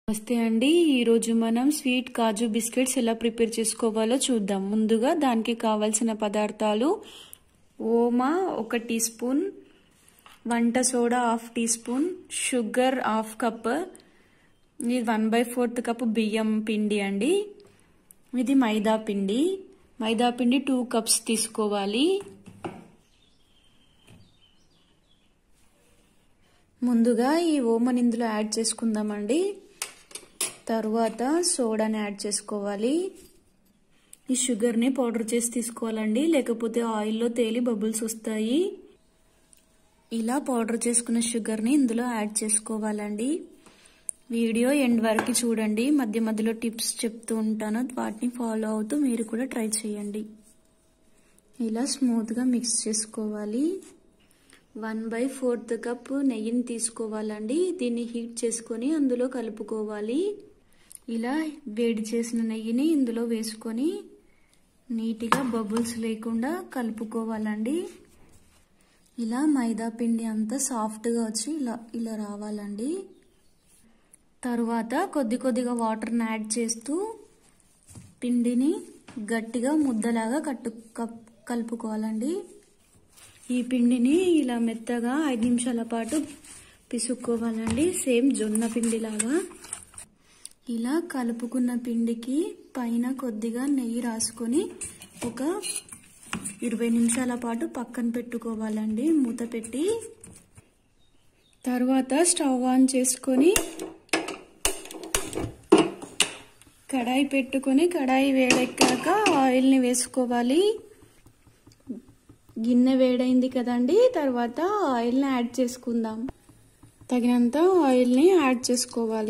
నమస్తే అండి ఈరోజు మనం స్వీట్ కాజు బిస్కెట్స్ ఎలా ప్రిపేర్ చేసుకోవాలో చూద్దాం ముందుగా దానికి కావలసిన పదార్థాలు ఓమా ఒక టీ స్పూన్ వంట soda half teaspoon sugar half cup ఇది వన్ బై ఫోర్త్ కప్ బియ్యం పిండి అండి ఇది మైదా పిండి మైదా పిండి టూ కప్స్ తీసుకోవాలి ముందుగా ఈ ఓమన్ ఇందులో యాడ్ చేసుకుందామండి తరువాత సోడాని యాడ్ చేసుకోవాలి ఈ షుగర్ని పౌడర్ చేసి తీసుకోవాలండి లేకపోతే ఆయిల్లో తేలి బబుల్స్ వస్తాయి ఇలా పౌడర్ చేసుకున్న షుగర్ని ఇందులో యాడ్ చేసుకోవాలండి వీడియో ఎండ్ వరకు చూడండి మధ్య మధ్యలో టిప్స్ చెప్తూ ఉంటాను వాటిని ఫాలో అవుతూ మీరు కూడా ట్రై చేయండి ఇలా స్మూత్గా మిక్స్ చేసుకోవాలి వన్ బై ఫోర్త్ కప్ నెయ్యిని తీసుకోవాలండి దీన్ని హీట్ చేసుకొని అందులో కలుపుకోవాలి ఇలా వేడి చేసిన నెయ్యిని ఇందులో వేసుకొని నీట్గా బబుల్స్ లేకుండా కలుపుకోవాలండి ఇలా మైదా పిండి అంతా సాఫ్ట్గా వచ్చి ఇలా ఇలా రావాలండి తరువాత కొద్ది కొద్దిగా వాటర్ని యాడ్ చేస్తూ పిండిని గట్టిగా ముద్దలాగా కట్టు కలుపుకోవాలండి ఈ పిండిని ఇలా మెత్తగా ఐదు నిమిషాల పాటు పిసుక్కోవాలండి సేమ్ జొన్న పిండిలాగా ఇలా కలుపుకున్న పిండికి పైన కొద్దిగా నెయ్యి రాసుకొని ఒక ఇరవై నిమిషాల పాటు పక్కన పెట్టుకోవాలండి మూత పెట్టి తర్వాత స్టవ్ ఆన్ చేసుకొని కడాయి పెట్టుకొని కడాయి వేడెక్కాక ఆయిల్ని వేసుకోవాలి గిన్నె వేడైంది కదండి తర్వాత ఆయిల్ని యాడ్ చేసుకుందాం తగినంత ఆయిల్ని యాడ్ చేసుకోవాలి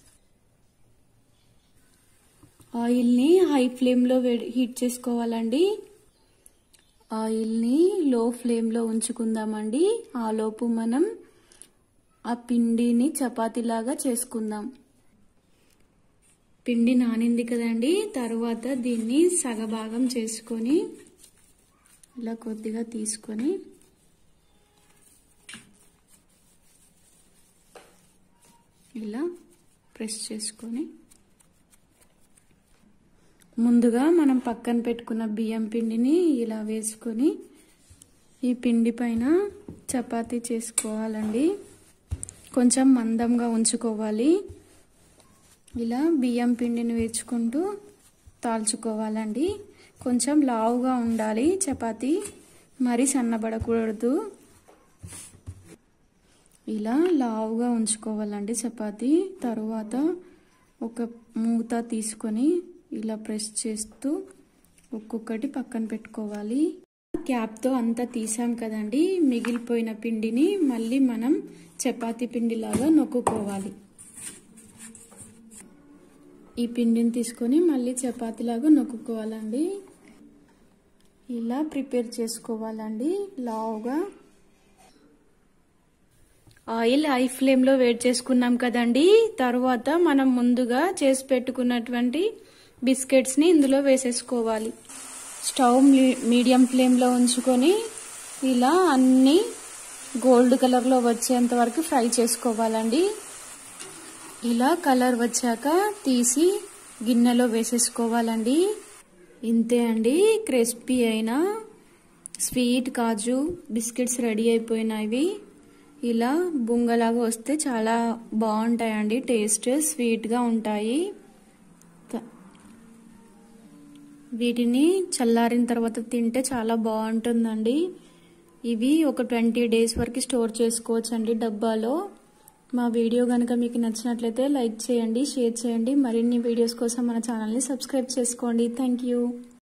ఆయిల్ని హై ఫ్లేమ్లో హీట్ చేసుకోవాలండి ఆయిల్ని లో ఫ్లేమ్లో ఉంచుకుందామండి ఆ లోపు మనం ఆ పిండిని చపాతీలాగా చేసుకుందాం పిండి నానింది కదండి తర్వాత దీన్ని సగభాగం చేసుకొని ఇలా కొద్దిగా తీసుకొని ఇలా ప్రెస్ చేసుకొని ముందుగా మనం పక్కన పెట్టుకున్న బియ్యం పిండిని ఇలా వేసుకొని ఈ పిండి పైన చపాతీ చేసుకోవాలండి కొంచెం మందంగా ఉంచుకోవాలి ఇలా బియ్యం పిండిని వేసుకుంటూ తాల్చుకోవాలండి కొంచెం లావుగా ఉండాలి చపాతి మరీ సన్నబడకూడదు ఇలా లావుగా ఉంచుకోవాలండి చపాతి తరువాత ఒక మూత తీసుకొని ఇలా ప్రెస్ చేస్తూ ఒక్కొక్కటి పక్కన పెట్టుకోవాలి క్యాప్తో అంతా తీసాం కదండి మిగిలిపోయిన పిండిని మళ్ళీ మనం చపాతీ పిండిలాగా నొక్కుకోవాలి ఈ పిండిని తీసుకొని మళ్ళీ చపాతీలాగా నొక్కుకోవాలండి ఇలా ప్రిపేర్ చేసుకోవాలండి లావుగా ఆయిల్ హై ఫ్లేమ్లో వేడి చేసుకున్నాం కదండి తర్వాత మనం ముందుగా చేసి పెట్టుకున్నటువంటి బిస్కెట్స్ని ఇందులో వేసేసుకోవాలి స్టవ్ మీడియం ఫ్లేమ్లో ఉంచుకొని ఇలా అన్ని గోల్డ్ కలర్లో వచ్చేంత వరకు ఫ్రై చేసుకోవాలండి ఇలా కలర్ వచ్చాక తీసి గిన్నెలో వేసేసుకోవాలండి ఇంతే అండి క్రిస్పీ అయిన స్వీట్ కాజు బిస్కెట్స్ రెడీ అయిపోయినవి ఇలా బుంగలాగా వస్తే చాలా బాగుంటాయండి టేస్ట్ స్వీట్గా ఉంటాయి వీటిని చల్లారిన తర్వాత తింటే చాలా బాగుంటుందండి ఇవి ఒక ట్వంటీ డేస్ వరకు స్టోర్ చేసుకోవచ్చండి డబ్బాలో మా వీడియో కనుక మీకు నచ్చినట్లయితే లైక్ చేయండి షేర్ చేయండి మరిన్ని వీడియోస్ కోసం మన ఛానల్ని సబ్స్క్రైబ్ చేసుకోండి థ్యాంక్